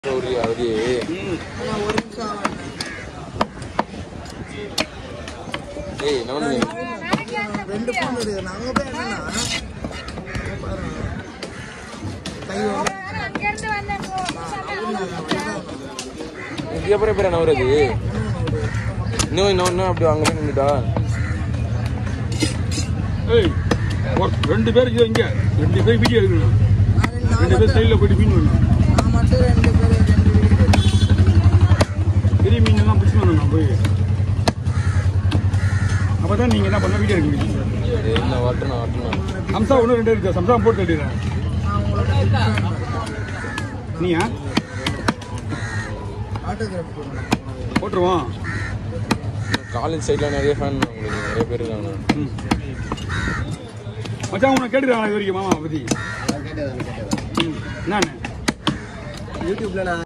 ஒரு அவதி ஆனா ஒரு நிமிஷம் ஆகல. ஏய் நம்ம ரெண்டு ஃபோன் இருக்கு நாங்க போய் என்னன்னா பாருங்க. கை வந்து அங்கிருந்து வந்தேன் போ. இங்கே அப்புறம் பேர் என்ன வருது இன்னும் இன்னும் இன்னும் அப்படி அங்கே போய் நின்றுட்டா ஏய் ஒரு ரெண்டு பேர் இதோ இங்க ரெண்டு பேர் வீடியோ எடுக்கணும் நான் ரெண்டு பேர் சைடில் போயிட்டு மீன் வேணும் நான் மட்டும் ரெண்டு பேர் ரெண்டு வீடு பெரிய மீன் எல்லாம் பிடிச்சி வரணும் நான் போய் அப்போ தான் நீங்கள் என்ன பண்ண வீடியோ எடுக்க முடியும் ஏய், என்ன வரட்டணும் வரட்டணும் சம்சா ஒன்று ரெண்டு இருக்கு சம்சா போட்டு கட்டிடுறேன் நான் உங்களோட நீயா ஆட்டோகிராஃப் போடுறேன் போட்டுருவோம் காலேஜ் சைடில் நிறைய ஃபேன் உங்களுக்கு நிறைய பேர் இருக்காங்க ம் மச்சான் உன்னை கேட்டுருக்காங்க இது வரைக்கும் மாமா பற்றி ம் என்னன்னு யூடியூப்ல நான்